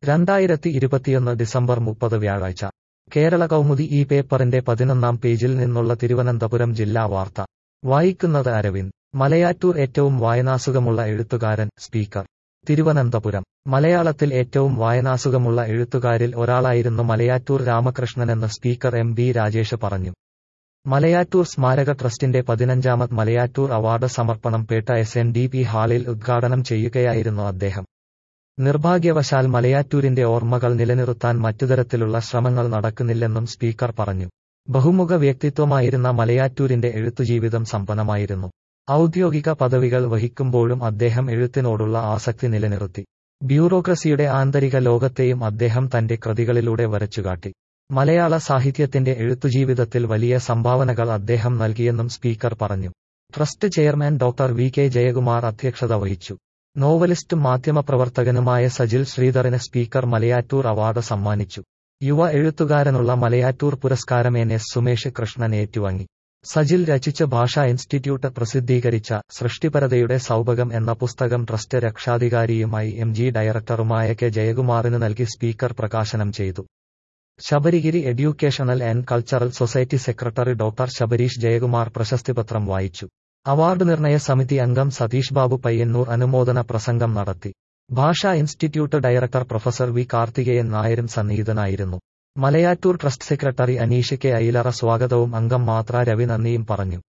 രണ്ടായിരത്തി ഇരുപത്തിയൊന്ന് ഡിസംബർ മുപ്പത് വ്യാഴാഴ്ച കേരള കൗമുദി ഈ പേപ്പറിന്റെ പതിനൊന്നാം പേജിൽ നിന്നുള്ള തിരുവനന്തപുരം ജില്ലാ വാർത്ത വായിക്കുന്നത് അരവിന്ദ് മലയാറ്റൂർ ഏറ്റവും വായനാസുഖമുള്ള എഴുത്തുകാരൻ സ്പീക്കർ തിരുവനന്തപുരം മലയാളത്തിൽ ഏറ്റവും വായനാസുഖമുള്ള എഴുത്തുകാരിൽ ഒരാളായിരുന്നു മലയാറ്റൂർ രാമകൃഷ്ണനെന്ന് സ്പീക്കർ എം ബി രാജേഷ് പറഞ്ഞു മലയാറ്റൂർ സ്മാരക ട്രസ്റ്റിന്റെ പതിനഞ്ചാമത് മലയാറ്റൂർ അവാർഡ് സമർപ്പണം Pettah S N D P ഹാളിൽ ഉദ്ഘാടനം ചെയ്യുകയായിരുന്നു അദ്ദേഹം നിർഭാഗ്യവശാൽ മലയാറ്റൂരിന്റെ ഓർമ്മകൾ നിലനിർത്താൻ മറ്റുതരത്തിലുള്ള ശ്രമങ്ങൾ നടക്കുന്നില്ലെന്നും സ്പീക്കർ പറഞ്ഞു ബഹുമുഖ വ്യക്തിത്വമായിരുന്ന മലയാറ്റൂരിന്റെ എഴുത്തുജീവിതം സമ്പന്നമായിരുന്നു ഔദ്യോഗിക പദവികൾ വഹിക്കുമ്പോഴും അദ്ദേഹം എഴുത്തിനോടുള്ള ആസക്തി നിലനിർത്തി ബ്യൂറോക്രസിയുടെ ആന്തരിക ലോകത്തെയും അദ്ദേഹം തന്റെ കൃതികളിലൂടെ വരച്ചുകാട്ടി മലയാള സാഹിത്യത്തിന്റെ എഴുത്തുജീവിതത്തിൽ വലിയ സംഭാവനകൾ അദ്ദേഹം നൽകിയെന്നും സ്പീക്കർ പറഞ്ഞു trust chairman doctor V K Jayakumar അധ്യക്ഷത വഹിച്ചു നോവലിസ്റ്റും മാധ്യമപ്രവർത്തകനുമായ സജിൽ ശ്രീധറിന് സ്പീക്കർ മലയാറ്റൂർ അവാർഡ് സമ്മാനിച്ചു യുവ എഴുത്തുകാരനുള്ള മലയാറ്റൂർ പുരസ്കാരം എൻ എസ് സുമേഷ് കൃഷ്ണൻ ഏറ്റുവാങ്ങി സജിൽ രചിച്ച ഭാഷാ ഇൻസ്റ്റിറ്റ്യൂട്ട് പ്രസിദ്ധീകരിച്ച സൃഷ്ടിപരതയുടെ സൗഭകം എന്ന പുസ്തകം ട്രസ്റ്റ് രക്ഷാധികാരിയുമായി എം ജി ഡയറക്ടറുമായ കെ ജയകുമാറിന് നൽകി സ്പീക്കർ പ്രകാശനം ചെയ്തു Sabarigiri educational and cultural society secretary doctor Sabareesh Jayakumar പ്രശസ്തിപത്രം വായിച്ചു അവാർഡ് നിർണയ സമിതി അംഗം സതീഷ് ബാബു പയ്യന്നൂർ അനുമോദന പ്രസംഗം നടത്തി ഭാഷാ institute director professor V Karthikeyan നായരും സന്നിഹിതനായിരുന്നു Malayattoor trust secretary Aneesh K Ayilara സ്വാഗതവും അംഗം മാത്ര രവി നന്ദിയും പറഞ്ഞു